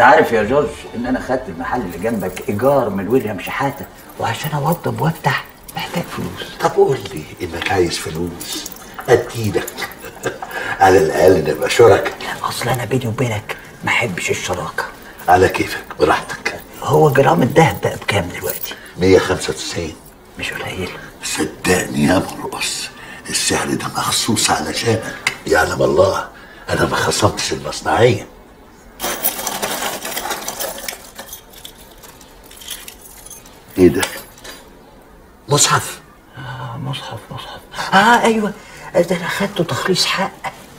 انت عارف يا جورج ان انا خدت المحل اللي جنبك ايجار من ويليام شحاته وعشان اوضب وافتح محتاج فلوس طب قول لي انك عايز فلوس اديلك على الاقل نبقى شركاء اصل انا بيني وبينك ما احبش الشراكه على كيفك براحتك هو جرام الدهب بقى بكام دلوقتي 195 مش قليل صدقني يا مرقص السعر ده مخصوص علشانك يعلم الله انا ما خصمتش المصنعيه ايه ده مصحف اه مصحف مصحف اه ايوه ده انا خدته تخليص حق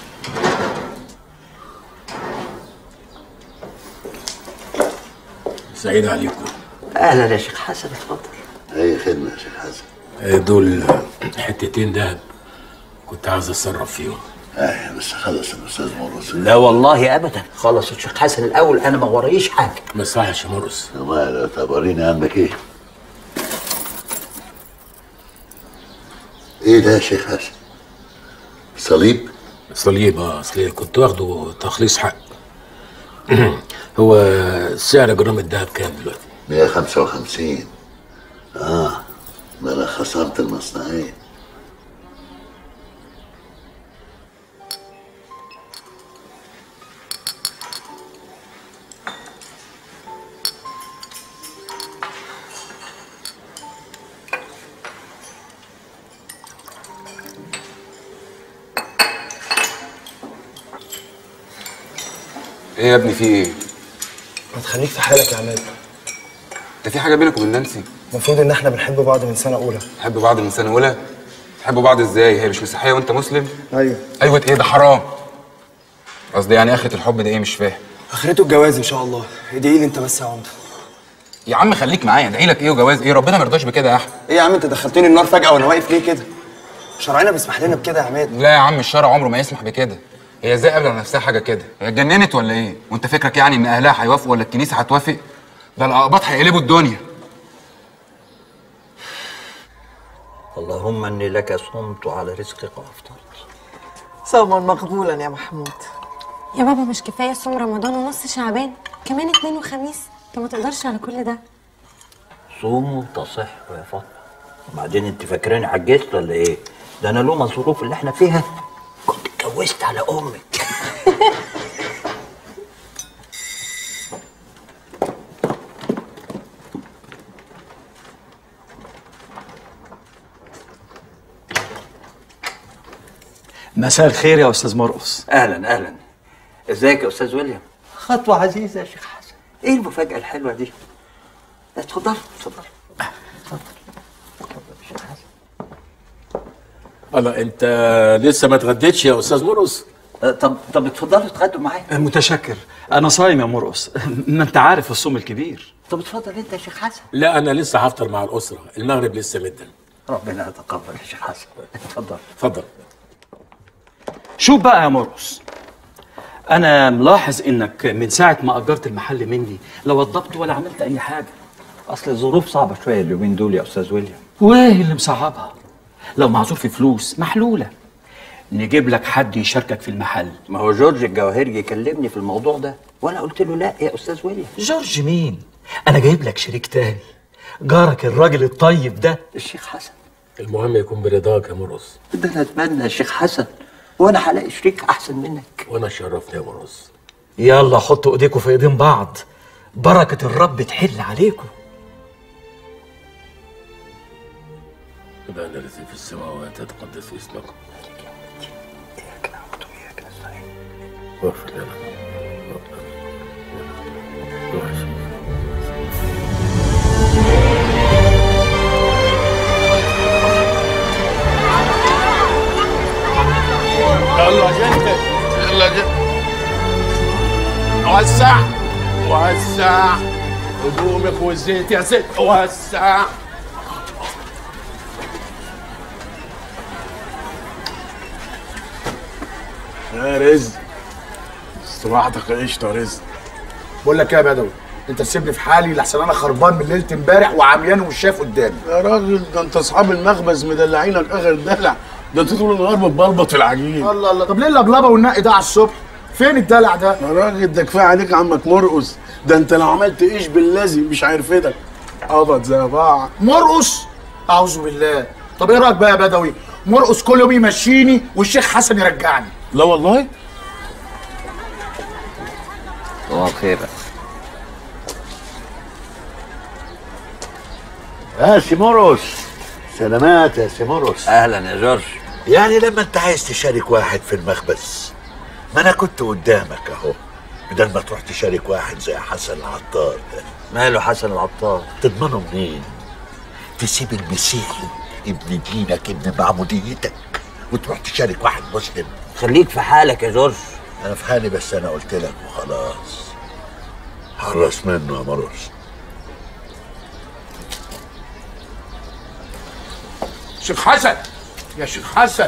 سعيد عليكم اهلا يا شيخ حسن اتفضل اي خدمه يا شيخ حسن آه، دول حتتين دهب كنت عاوز اتصرف فيهم ايه بس خلص الاستاذ مرقص لا والله ابدا خلص الشيخ حسن الاول انا ما ورايش حاجه ما يصحش يا مرقص ما طب وريني عندك ايه ايه ده يا شيخ حسن صليب صليب اه اصل كنت واخده تخليص حق هو سعر جرام الدهب كام دلوقتي 155 اه ما انا خسرت المصنعيه ايه يا ابني في ايه؟ ما تخليك في حالك يا عماد انت في حاجه بينك وبين نانسي؟ المفروض ان احنا بنحب بعض من سنه اولى تحبوا بعض من سنه اولى؟ تحبوا بعض ازاي؟ هي مش مسيحيه وانت مسلم؟ ايوه ايوه ايه ده حرام قصدي يعني اخره الحب ده ايه مش فاهم اخرته الجواز ان شاء الله ادعي لي انت بس يا عمده يا عم خليك معايا ادعي لك ايه وجواز ايه ربنا ما يرضاش بكده يا احمد ايه يا عم انت دخلتني النار فجاه وانا واقف ليه كده شرعنا بيسمح لنا بكده يا عماد لا يا عم الشرع عمره ما يسمح بكده هي ازاي قابله نفسها حاجه كده هي اتجننت ولا ايه وانت فكرك يعني ان اهلها هيوافقوا ولا الكنيسه هتوافق ده الاقباط هيقلبوا الدنيا اللهم اني لك صمت وعلى رزقك افطرت صوما مقبولا يا محمود يا بابا مش كفايه صوم رمضان ونص شعبان كمان اتنين وخميس انت ما تقدرش على كل ده صوموا تصحوا يا فاطمه وبعدين انت فاكراني عجزت ولا ايه؟ ده انا لوما الظروف اللي احنا فيها كنت اتجوزت على امك مساء الخير يا استاذ مرقص اهلا اهلا ازيك يا استاذ ويليام خطوه عزيزه يا شيخ حسن ايه المفاجاه الحلوه دي اتفضل اتفضل الله انت لسه ما اتغديتش يا استاذ مرقص طب طب اتفضلوا اتغدوا معايا متشكر انا صايم يا مرقص ما انت عارف الصوم الكبير طب اتفضل انت يا شيخ حسن لا انا لسه هفطر مع الاسره المغرب لسه مدن ربنا يتقبل يا شيخ حسن اتفضل اتفضل شوف بقى يا مرقص انا ملاحظ انك من ساعه ما اجرت المحل مني لا وضبت ولا عملت اي حاجه اصل الظروف صعبه شويه اليومين دول يا استاذ ويليام وايه اللي مصعبها لو معذور في فلوس محلوله نجيب لك حد يشاركك في المحل ما هو جورج الجواهرجي كلمني في الموضوع ده وانا قلت له لا يا استاذ ويليام جورج مين انا جايب لك شريك تاني جارك الراجل الطيب ده الشيخ حسن المهم يكون برضاك يا مرقص ده انا اتمنى يا شيخ حسن وانا هلاقي شريك احسن منك وانا شرفني يا مرقص يلا حطوا ايديكم في ايدين بعض بركه الرب تحل عليكم ابقى الذي في السماوات يتقدس اسمك واغفر لنا يلا جنت يلا جنت وسع وسع هدومك والزيت يا ست وسع يا رزق استراحتك قشطه يا رزق بقول لك ايه يا بدوي انت تسيبني في حالي لحسن انا خربان من ليله امبارح وعميان ومش شايف قدامي يا راجل ده انت اصحاب المخبز مدلعينك اخر دلع ده انت طول النهار بتبلبط في العجين الله الله طب ليه اللبلبه والنقي ده على الصبح فين الدلع ده يا راجل ده كفايه عليك عمك مرقص ده انت لو عملت ايش بالذي مش هيرفدك قبض زي بعض مرقص اعوذ بالله طب ايه رايك بقى يا بدوي مرقص كل يوم يمشيني والشيخ حسن يرجعني لا والله صباح الخير يا سيموروس سلامات يا سيموروس اهلا يا جورج يعني لما انت عايز تشارك واحد في المخبز ما انا كنت قدامك اهو بدل ما تروح تشارك واحد زي حسن العطار ده ماله حسن العطار تضمنه منين تسيب المسيحي ابن دينك ابن معموديتك وتروح تشارك واحد مسلم خليك في حالك يا جورج انا في حالي بس انا قلت لك وخلاص حرص منه يا مرقص شيخ حسن يا شيخ حسن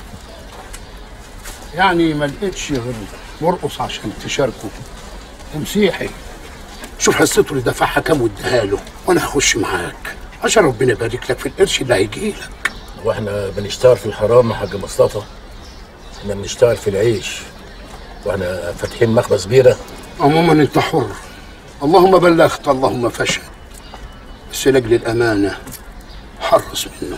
يعني ما لقيتش غير مرقص عشان تشاركه مسيحي شوف حصته اللي دفعها كام واديها له وانا هخش معاك عشان ربنا يبارك لك في القرش اللي هيجي لك واحنا بنشتغل في الحرام يا حاج مصطفى احنا بنشتغل في العيش واحنا فاتحين مخبز بيره عموما انت حر اللهم بلغت اللهم فشل بس لاجل الامانه حرص منه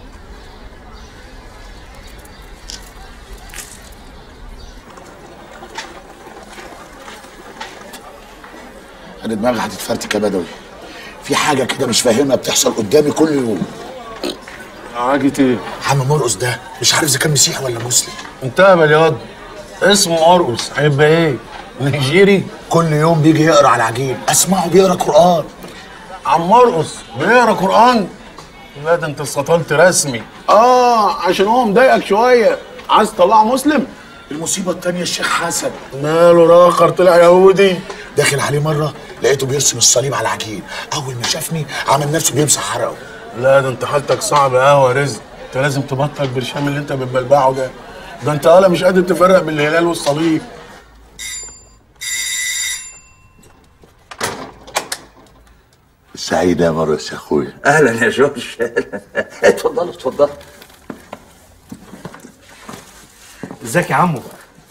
انا دماغي هتتفرتك يا بدوي في حاجه كده مش فاهمها بتحصل قدامي كل يوم حاجة ايه؟ عم مرقص ده مش عارف اذا كان مسيحي ولا مسلم انتهى بالياض اسمه مرقص هيبقى ايه؟ نيجيري؟ كل يوم بيجي يقرا على العجين اسمعه بيقرا قران عم مرقص بيقرا قرآن؟ لا ده انت استطلت رسمي اه عشان هو مضايقك شوية عايز تطلعه مسلم؟ المصيبه التانيه الشيخ حسن ماله راخر طلع يهودي داخل عليه مره لقيته بيرسم الصليب على العجين اول ما شافني عمل نفسه بيمسح عرقه لا ده انت حالتك صعبة قوي يا رزق انت لازم تبطل برشام اللي انت بتبلبعه ده ده انت ولا مش قادر تفرق بين الهلال والصليب سعيد يا مرقص يا اخويا اهلا يا جورج اتفضل اتفضل ازيك يا عمو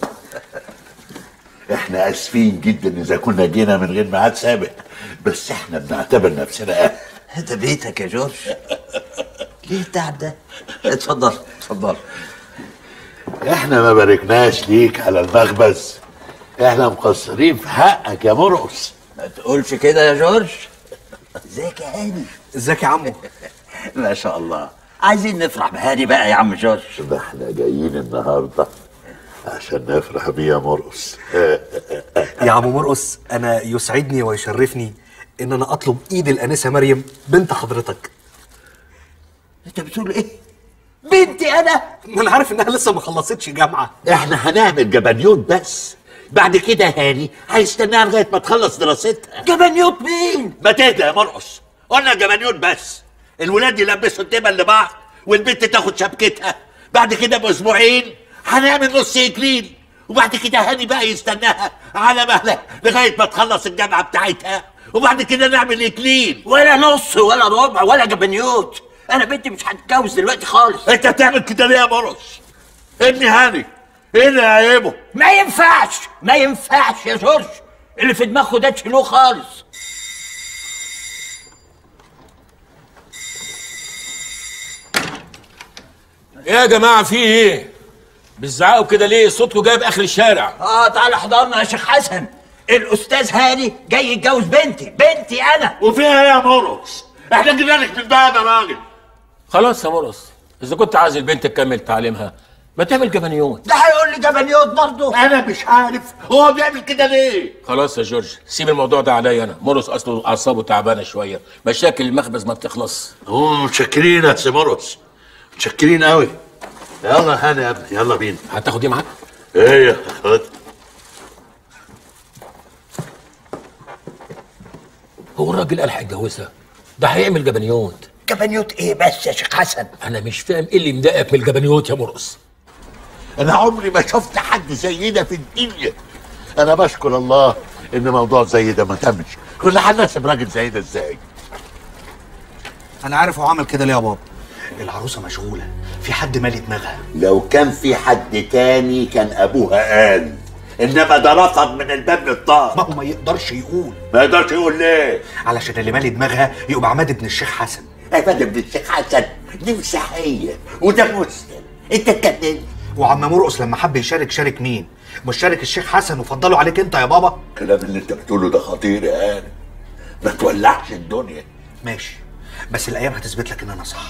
احنا اسفين جدا اذا كنا جينا من غير ميعاد سابق بس احنا بنعتبر نفسنا اهل ده بيتك يا جورج ليه التعب ده اتفضل اتفضل احنا ما باركناش ليك على المخبز احنا مقصرين في حقك يا مرقص ما تقولش كده يا جورج ازيك يا هاني ازيك يا عمو ما شاء الله عايزين نفرح بهاني بقى يا عم جورج ده احنا جايين النهارده عشان نفرح بيه يا مرقص يا عم مرقص انا يسعدني ويشرفني ان انا اطلب ايد الانسه مريم بنت حضرتك انت بتقول ايه بنتي انا ما انا عارف انها لسه ما خلصتش جامعه احنا هنعمل جبنيوت بس بعد كده هاني هيستناها لغايه ما تخلص دراستها جبنيوت مين ما تهدى يا مرقص قلنا جبنيوت بس الولاد يلبسوا الدبل لبعض والبنت تاخد شبكتها بعد كده باسبوعين هنعمل نص اكليل وبعد كده هاني بقى يستناها على مهلها لغايه ما تخلص الجامعه بتاعتها وبعد كده نعمل اكليل ولا نص ولا ربع ولا جبنيوت انا بنتي مش هتتجوز دلوقتي خالص انت بتعمل كده ليه يا مرقص ابني هاني ايه اللي عيبه ما ينفعش ما ينفعش يا جورج اللي في دماغه ده تشيلوه خالص ايه يا جماعه في ايه بتزعقوا كده ليه صوتكم جايب اخر الشارع اه تعالى حضرنا يا شيخ حسن الاستاذ هاني جاي يتجوز بنتي بنتي انا وفيها ايه يا مرقص احنا جينا لك من باب يا راجل خلاص يا مرقص اذا كنت عايز البنت تكمل تعليمها ما تعمل جبنيوت ده هيقول لي جبنيوت برضه انا مش عارف هو بيعمل كده ليه خلاص يا جورج سيب الموضوع ده عليا انا مرقص اصله اعصابه تعبانه شويه مشاكل المخبز ما بتخلص هم متشكرين يا سي مرقص متشكرين قوي يلا يا هاني يا ابني يلا بينا هتاخد ايه معاك ايه خد هو الراجل قال هيتجوزها ده هيعمل جبنيوت جبنيوت ايه بس يا شيخ حسن انا مش فاهم ايه اللي مضايقك من الجبنيوت يا مرقص انا عمري ما شفت حد زي ده في الدنيا انا بشكر الله ان موضوع زي ده ما تمش كنا هنناسب راجل زي ده ازاي انا عارف هو عمل كده ليه يا بابا العروسه مشغوله في حد مالي دماغها لو كان في حد تاني كان ابوها قال انما ده رفض من الباب للطاق ما هو ما يقدرش يقول ما يقدرش يقول ليه علشان اللي مالي دماغها يبقى عماد بن الشيخ حسن عماد ابن الشيخ حسن دي مسيحيه وده مسلم انت اتكلمت وعم مرقص لما حب يشارك شارك مين مش شارك الشيخ حسن وفضله عليك انت يا بابا الكلام اللي انت بتقوله ده خطير يا هاني ما تولعش الدنيا ماشي بس الايام هتثبت لك ان انا صح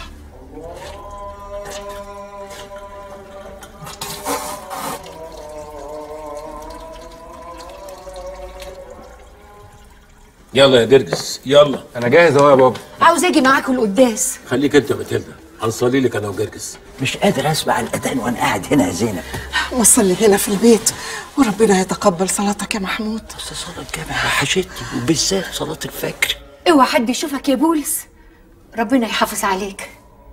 يلا يا جرجس يلا انا جاهز اهو يا بابا عاوز اجي معاكم القداس خليك انت يا ماتيلدا هنصلي لك انا وجرجس مش قادر اسمع الاذان وانا قاعد هنا يا زينب وصلي هنا في البيت وربنا يتقبل صلاتك يا محمود بس صلاة الجامع وحشتني وبالذات صلاة الفجر اوعى حد يشوفك يا بولس ربنا يحافظ عليك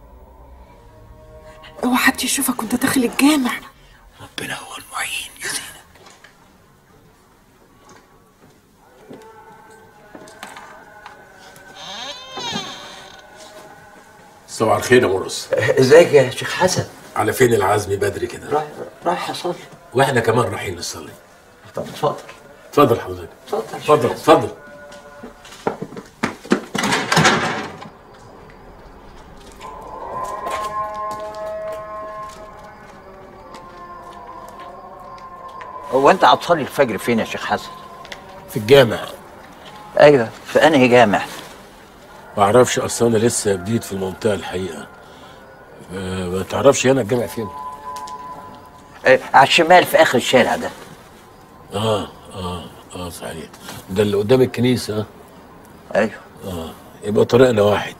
اوعى حد يشوفك وانت داخل الجامع ربنا هو المعين يا زينب صباح الخير يا مرقص ازيك يا شيخ حسن على فين العزم بدري كده رايح رايح اصلي واحنا كمان رايحين نصلي طب اتفضل اتفضل حضرتك اتفضل اتفضل اتفضل هو انت هتصلي الفجر فين يا شيخ حسن في الجامع ايوه في انهي جامع ما اعرفش اصل انا لسه جديد في المنطقه الحقيقه آه، ما تعرفش هنا الجامع فين اه على الشمال في اخر الشارع ده اه اه اه صحيح ده اللي قدام الكنيسه آه. ايوه اه يبقى طريقنا واحد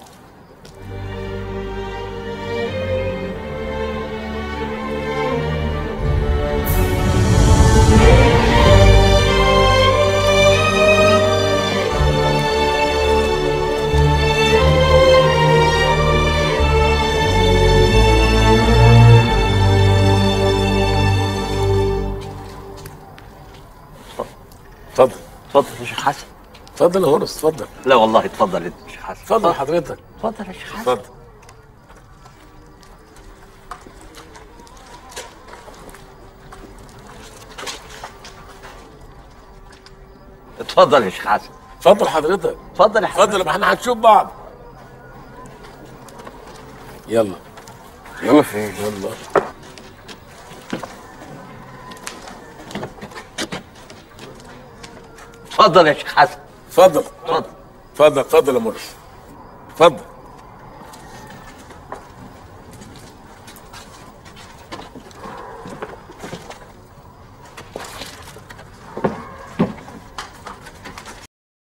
اتفضل اتفضل يا شيخ حسن اتفضل يا هرس اتفضل لا والله اتفضل انت يا شيخ حسن اتفضل حضرتك اتفضل يا شيخ حسن اتفضل اتفضل يا شيخ حسن اتفضل حضرتك اتفضل يا حسن اتفضل ما احنا هنشوف بعض يلا يلا فين يلا اتفضل يا شيخ حسن اتفضل اتفضل اتفضل اتفضل يا مرس اتفضل